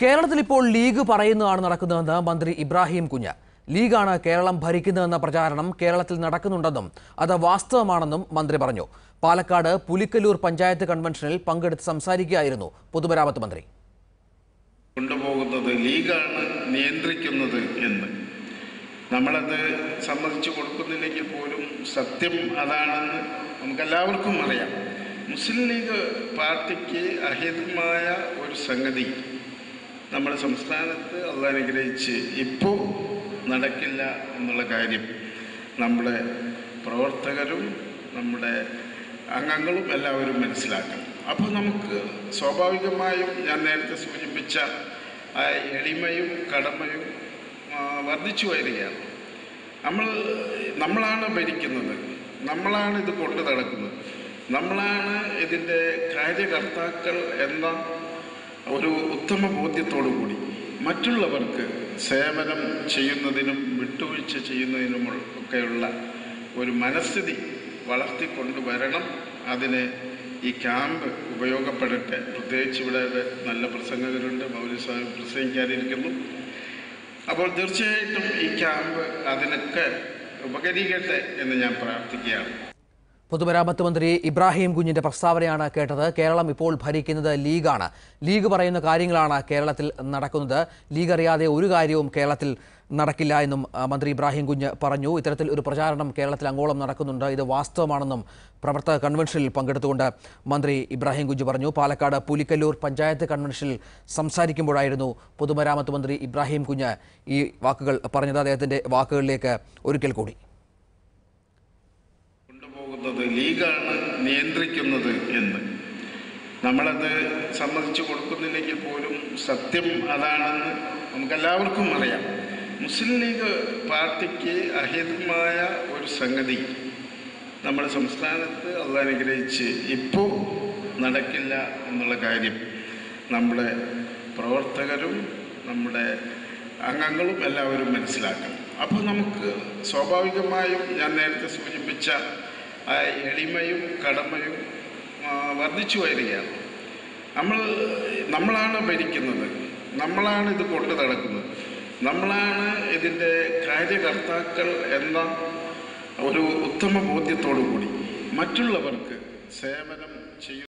കേരളത്തിൽ ഇപ്പോൾ ലീഗ് പറയുന്നതാണ് നടക്കുന്നതെന്ന് മന്ത്രി ഇബ്രാഹിം കുഞ്ഞ് ലീഗാണ് കേരളം ഭരിക്കുന്നതെന്ന പ്രചാരണം കേരളത്തിൽ നടക്കുന്നുണ്ടെന്നും അത് വാസ്തവമാണെന്നും മന്ത്രി പറഞ്ഞു പാലക്കാട് പുലിക്കല്ലൂർ പഞ്ചായത്ത് കൺവെൻഷനിൽ പങ്കെടുത്ത് സംസാരിക്കുകയായിരുന്നു പൊതുമരാമത്ത് മന്ത്രി കൊണ്ടുപോകുന്നത് ലീഗാണ് നിയന്ത്രിക്കുന്നത് എന്ന് നമ്മളത് സമ്മതിച്ചു കൊടുക്കുന്നില്ലെങ്കിൽ പോലും സത്യം അതാണെന്ന് നമുക്കെല്ലാവർക്കും അറിയാം മുസ്ലിം ലീഗ് പാർട്ടിക്ക് അഹിതമായ ഒരു സംഗതി നമ്മുടെ സംസ്ഥാനത്ത് അത് അനുഗ്രഹിച്ച് ഇപ്പോൾ നടക്കില്ല എന്നുള്ള കാര്യം നമ്മുടെ പ്രവർത്തകരും നമ്മുടെ അംഗങ്ങളും എല്ലാവരും മനസ്സിലാക്കണം അപ്പോൾ നമുക്ക് സ്വാഭാവികമായും ഞാൻ നേരത്തെ സൂചിപ്പിച്ച ആ എളിമയും കടമയും ആ, വർദ്ധിച്ചു വരികയാണ് നമ്മൾ നമ്മളാണ് ഭരിക്കുന്നത് നമ്മളാണ് ഇത് കൊണ്ടു നടക്കുന്നത് നമ്മളാണ് ഇതിൻ്റെ കാര്യകർത്താക്കൾ എന്ന ഒരു ഉത്തമ ബോധ്യത്തോടു കൂടി മറ്റുള്ളവർക്ക് സേവനം ചെയ്യുന്നതിനും വിട്ടുവീഴ്ച ചെയ്യുന്നതിനും ഒക്കെയുള്ള ഒരു മനസ്ഥിതി വളർത്തിക്കൊണ്ടുവരണം അതിന് ഈ ക്യാമ്പ് ഉപയോഗപ്പെടട്ടെ പ്രത്യേകിച്ച് ഇവിടെ നല്ല പ്രസംഗകരുണ്ട് മൗലി സാഹിബ് പ്രസംഗിക്കാനിരിക്കുന്നു അപ്പോൾ തീർച്ചയായിട്ടും ഈ ക്യാമ്പ് അതിനൊക്കെ ഉപകരിക്കട്ടെ എന്ന് ഞാൻ പ്രാർത്ഥിക്കുകയാണ് പൊതുമരാമത്ത് മന്ത്രി ഇബ്രാഹിം കുഞ്ഞിന്റെ പ്രസ്താവനയാണ് കേട്ടത് കേരളം ഇപ്പോൾ ഭരിക്കുന്നത് ലീഗാണ് ലീഗ് പറയുന്ന കാര്യങ്ങളാണ് കേരളത്തിൽ നടക്കുന്നത് ലീഗ് അറിയാതെ ഒരു കാര്യവും കേരളത്തിൽ നടക്കില്ല എന്നും ആ, മന്ത്രി ഇബ്രാഹിം കുഞ്ഞ് പറഞ്ഞു ഇത്തരത്തിൽ ഒരു പ്രചാരണം കേരളത്തിൽ അങ്ങോളം നടക്കുന്നുണ്ട് ഇത് വാസ്തവമാണെന്നും പ്രവർത്തക കൺവെൻഷനിൽ പങ്കെടുത്തുകൊണ്ട് മന്ത്രി ഇബ്രാഹിം കുഞ്ഞ് പറഞ്ഞു പാലക്കാട് പുലിക്കല്ലൂർ പഞ്ചായത്ത് കൺവെൻഷനിൽ സംസാരിക്കുമ്പോഴായിരുന്നു പൊതുമരാമത്ത് മന്ത്രി ഇബ്രാഹിം കുഞ്ഞ് ഈ വാക്കുകൾ പറഞ്ഞത് അദ്ദേഹത്തിന്റെ വാക്കുകളിലേക്ക് ഒരിക്കൽ കൂടി കൊണ്ടുപോകുന്നത് ലീഗാണ് നിയന്ത്രിക്കുന്നത് എന്ന് നമ്മളത് സമ്മതിച്ചു കൊടുക്കുന്നില്ലെങ്കിൽ പോലും സത്യം അതാണെന്ന് നമുക്കെല്ലാവർക്കും അറിയാം മുസ്ലിം ലീഗ് പാർട്ടിക്ക് അഹിതമായ ഒരു സംഗതി നമ്മുടെ സംസ്ഥാനത്ത് അത് അനുഗ്രഹിച്ച് ഇപ്പോൾ നടക്കില്ല എന്നുള്ള കാര്യം നമ്മുടെ പ്രവർത്തകരും നമ്മുടെ അംഗങ്ങളും എല്ലാവരും മനസ്സിലാക്കണം അപ്പോൾ നമുക്ക് സ്വാഭാവികമായും ഞാൻ നേരത്തെ സൂചിപ്പിച്ച ആ എളിമയും കടമയും ആ, വർദ്ധിച്ചു വരികയാണ് നമ്മൾ നമ്മളാണ് ഭരിക്കുന്നത് നമ്മളാണ് ഇത് കൊണ്ടു നടക്കുന്നത് നമ്മളാണ് ഇതിൻ്റെ കാര്യകർത്താക്കൾ എന്ന ഒരു ഉത്തമ ബോധ്യത്തോടു കൂടി മറ്റുള്ളവർക്ക് സേവനം ചെയ്യുന്ന